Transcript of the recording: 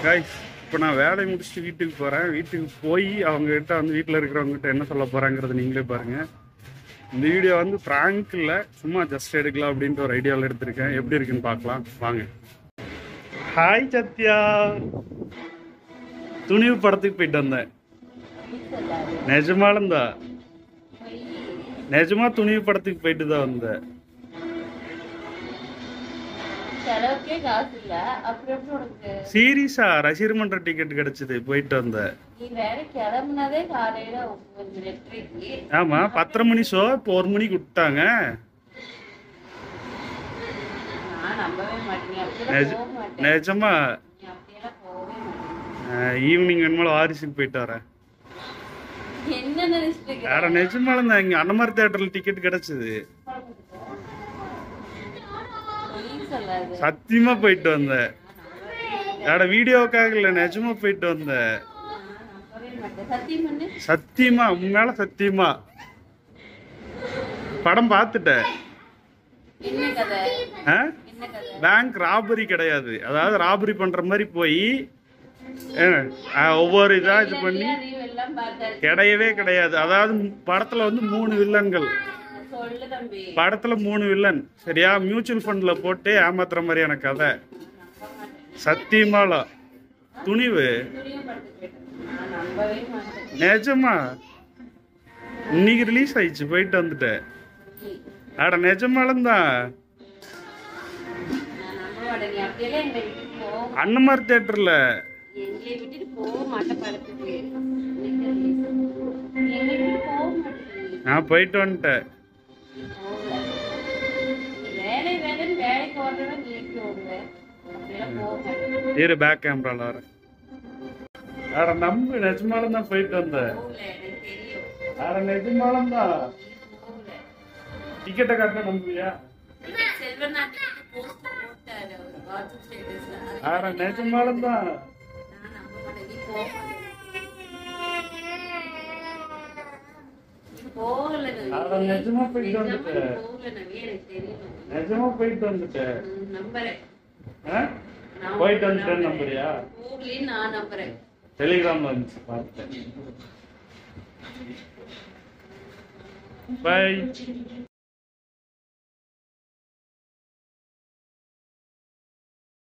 Guys இப்போ நான் வேலையை முடிச்சுட்டு வீட்டுக்கு போகிறேன் வீட்டுக்கு போய் அவங்ககிட்ட வந்து வீட்டில் இருக்கிறவங்ககிட்ட என்ன சொல்ல போகிறாங்கிறத நீங்களே பாருங்கள் இந்த வீடியோ வந்து ப்ராங்க் இல்லை சும்மா ஜஸ்ட் எடுக்கலாம் அப்படின்ட்டு ஒரு ஐடியாவில் எடுத்திருக்கேன் எப்படி இருக்குன்னு பார்க்கலாம் வாங்க ஹாய் சத்யா துணிவு படத்துக்கு போயிட்டு வந்தேன் நிஜமாலந்தா நிஜமா துணிவு படத்துக்கு போயிட்டு தான் வந்தேன் செலவுக்கே காசு இல்ல அப்புறம் எப்படி உனக்கு சீரியஸா ரசிகர் மன்ற டிக்கெட் கிடைச்சது போயிட்டு வந்தேன் நீ வேற கிளம்புனதே காலையில ஒன்பது எட்டரைக்கு ஆமா பத்தரை மணி ஷோ இப்போ ஒரு மணிக்கு விட்டாங்க நான் நம்பவே மாட்டேன் நீ அப்படியெல்லாம் நிஜ- போக மாட்டேன் நிஜமா நீ அப்படியெல்லாம் போகவே மாட்டேன் ஈவினிங் வேணுமாலும் வாரிசுக்கு போயிட்டு வரேன் என்ன நினைச்சிட்டு இருக்க? வேற நிஜமால தான் இங்க அன்னமாரி தேட்டர்ல டிக்கெட் கிடைச்சது பொய் சொல்லாத சத்தியமா போயிட்டு வந்தேன் வேற வீடியோவுக்காக இல்ல நிஜமா போயிட்டு வந்தேன் நான் நம்பவே மாட்டேன் சத்தியம் பண்ணு சத்தியமா உண்மையால சத்தியமா படம் பார்த்துட்டேன் என்ன கதை ஆ? என்ன கதை பேங்க் ராபரி கிடையாது அதாவது ராபரி பண்ற மாதிரி போய் ஒவ்வொரு இதா இது பண்ணி அறிவு எல்லாம் பார்த்தாச்சு கிடையவே கிடையாது அதாவது படத்துல வந்து மூணு வில்லன்கள் சொல்லு தம்பி படத்துல மூணு வில்லன் சரியா மியூச்சுவல் ஃபண்ட்ல போட்டு ஏமாத்துற மாதிரியான கதை நம்ப மாட்டேன் சத்தியமால துணிவு துணியும் படத்துக்கு போயிட்டேன் நான் நம்பவே மாட்டேன் நிஜமா இன்னைக்கு ரிலீஸ் ஆயிடுச்சு போயிட்டு வந்துட்டேன் அட நிஜமாலும் தான் நான் நம்ப மாட்டேன் நீ அப்படியெல்லாம் எங்களை விட்டுட்டு போக அன்னமார் தேட்டர்ல எங்களை விட்டுட்டு போக மாட்டேன் படத்துக்கு நீ எங்களை விட்டுட்டு போக மாட்டேன் நான் போயிட்டு வந்துட்டேன் நீ போகல நீ வேலை வேலைன்னு வேலைக்கு ஓடுறவன் நீ எப்படி ஓடுவ அப்படியெல்லாம் போக மாட்டேன் இரு பேக் கேமரால வரேன் அட நம்பு நிஜமாலும் தான் போயிட்டு வந்தேன் போகல எனக்கு தெரியும் அட நிஜமாலும் தான் நீ போகல டிக்கெட்டை காட்ட நம்புவியா செல்வன் நாட்டுக்கு போஸ்ட் போட்டாரு அவர் வாட்ஸ்அப் ஸ்டேட்டஸ்ல அட நிஜமாலும் தான் நான் நம்ப மாட்டேன் நீ போக மாட்டேன் நீ போகல நவி. அட நிஜமா போயிட்டு நிஜமா நீ வந்துட்டேன் போகல நவி எனக்கு தெரியும் நிஜமா போயிட்டு வந்துட்டேன் ம், நம்புறேன் ஆ? நான் போயிட்டு உன்னை வந்துட்டேன்னு நம்புறேன். நம்புறியா போகலைன்னு நான் நம்புறேன் டெலிகிராம்ல வந்துச்சு பார்த்தேன் பை